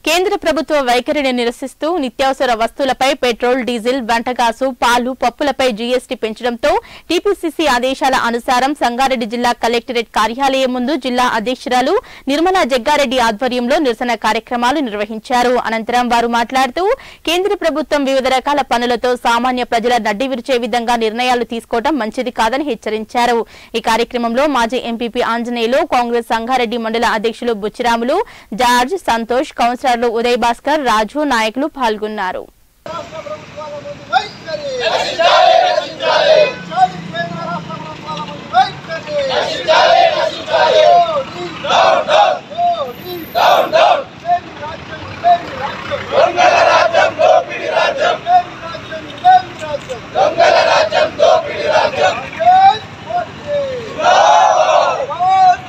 కేంద్ర ప్రభుత్వ వైఖరిని నిరసిస్తూ నిత్యావసర వస్తువులపై పెట్రోల్ డీజిల్ వంటగాసు పాలు పప్పులపై జీఎస్టీ పెంచడంతో టీపీసీసీ ఆదేశాల అనుసారం సంగారెడ్డి జిల్లా కలెక్టరేట్ కార్యాలయం ముందు జిల్లా అధ్యక్షురాలు నిర్మలా జగ్గారెడ్డి ఆధ్వర్యంలో నిరసన కార్యక్రమాలు నిర్వహించారు అనంతరం వారు మాట్లాడుతూ కేంద్ర ప్రభుత్వం వివిధ రకాల పనులతో సామాన్య ప్రజల నడ్డి విరిచే విధంగా నిర్ణయాలు తీసుకోవడం మంచిది కాదని హెచ్చరించారు ఈ కార్యక్రమంలో మాజీ ఎంపీపీ ఆంజనేయులు కాంగ్రెస్ సంగారెడ్డి మండల అధ్యక్షులు బుచ్చిరాములు జార్జ్ సంతోష్ కౌన్సిలర్లు ఉదయ్ భాస్కర్ రాజు నాయకులు పాల్గొన్నారు రాష్ట్ర ప్రభుత్వాల ముందు వైఖరి రక్షించాలి రక్షించాలి కేంద్ర రాష్ట్ర ప్రభుత్వాల ముందు వైఖరి రక్షించాలి రక్షించాలి